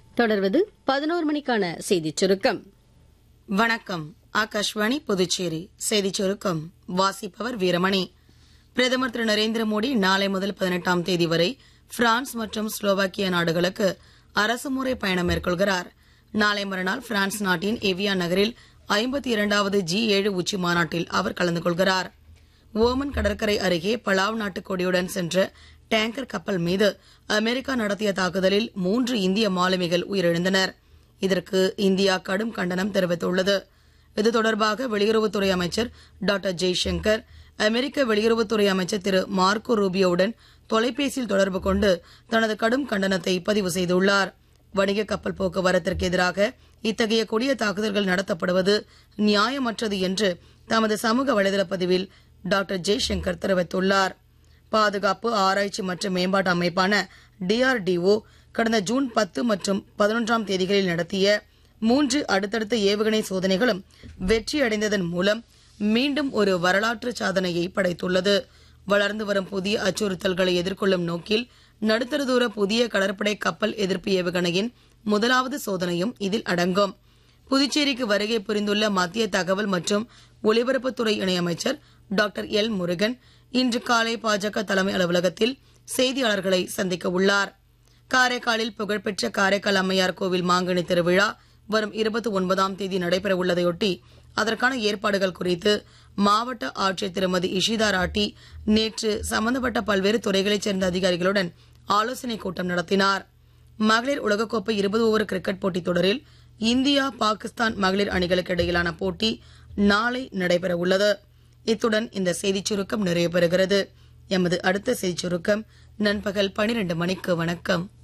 தொடர்வது பதினோரு மணிக்கான செய்திச் சுருக்கம் வணக்கம் ஆகாஷ்வாணி புதுச்சேரி செய்திச் சுருக்கம் வாசிப்பவர் வீரமணி பிரதமர் திரு நரேந்திர மோடி நாளை முதல் பதினெட்டாம் தேதி வரை பிரான்ஸ் மற்றும் ஸ்லோவாக்கியா நாடுகளுக்கு அரசுமுறை பயணம் மேற்கொள்கிறார் நாளை மறுநாள் பிரான்ஸ் நாட்டின் எவியா நகரில் ஐம்பத்தி இரண்டாவது ஜி ஏழு உச்சி மாநாட்டில் அவர் கலந்து கொள்கிறார் ஓமன் கடற்கரை அருகே பலாவ் நாட்டு கொடியுடன் சென்ற டேங்கர் கப்பல் மீது அமெரிக்கா நடத்திய தாக்குதலில் மூன்று இந்திய மாலுமிகள் உயிரிழந்தனர் இதற்கு இந்தியா கடும் கண்டனம் தெரிவித்துள்ளது இது தொடர்பாக வெளியுறவுத்துறை அமைச்சர் டாக்டர் ஜெய்சங்கர் அமெரிக்க வெளியுறவுத்துறை அமைச்சர் திரு மார்க்கோ ரூபியோவுடன் தொலைபேசியில் தொடர்பு கொண்டு தனது கடும் கண்டனத்தை பதிவு செய்துள்ளார் வணிக கப்பல் போக்குவரத்திற்கு எதிராக இத்தகைய கொடிய தாக்குதல்கள் நடத்தப்படுவது நியாயமற்றது என்று தமது சமூக வலைதள பதிவில் டாக்டர் ஜெய்சங்கர் தெரிவித்துள்ளார் பாதுகாப்பு ஆராய்ச்சி மற்றும் மேம்பாட்டு அமைப்பான டிஆர்டிஓ கடந்த ஜூன் பத்து மற்றும் பதினொன்றாம் தேதிகளில் நடத்திய மூன்று அடுத்தடுத்த ஏவுகணை சோதனைகளும் வெற்றியடைந்ததன் மூலம் மீண்டும் ஒரு வரலாற்று சாதனையை படைத்துள்ளது வளர்ந்து வரும் புதிய அச்சுறுத்தல்களை எதிர்கொள்ளும் நோக்கில் நடுத்தர தூர புதிய கடற்படை கப்பல் எதிர்ப்பு ஏவுகணையின் முதலாவது சோதனையும் இதில் அடங்கும் புதுச்சேரிக்கு வருகை புரிந்துள்ள மத்திய தகவல் மற்றும் ஒலிபரப்புத்துறை இணையமைச்சர் டாக்டர் எல் முருகன் இன்று காலை பாஜக தலைமை அலுவலகத்தில் செய்தியாளர்களை சந்திக்க உள்ளார் காரைக்காலில் புகழ்பெற்ற காரைக்கால் அம்மையார் கோவில் மாங்கனி திருவிழா வரும் இருபத்தி ஒன்பதாம் தேதி நடைபெற உள்ளதையொட்டி அதற்கான ஏற்பாடுகள் குறித்து மாவட்ட ஆட்சியர் திருமதி இஷிதா ராட்டி நேற்று சம்பந்தப்பட்ட பல்வேறு துறைகளைச் சேர்ந்த அதிகாரிகளுடன் ஆலோசனைக் கூட்டம் நடத்தினார் மகளிர் உலகக்கோப்பை இருபது ஓவர் கிரிக்கெட் போட்டித் தொடரில் இந்தியா பாகிஸ்தான் மகளிர் அணிகளுக்கு இடையிலான போட்டி நாளை நடைபெற உள்ளது இத்துடன் இந்த செய்திச் சுருக்கம் நிறைவு பெறுகிறது எமது அடுத்த செய்திச் சுருக்கம் நண்பகல் பனிரெண்டு மணிக்கு வணக்கம்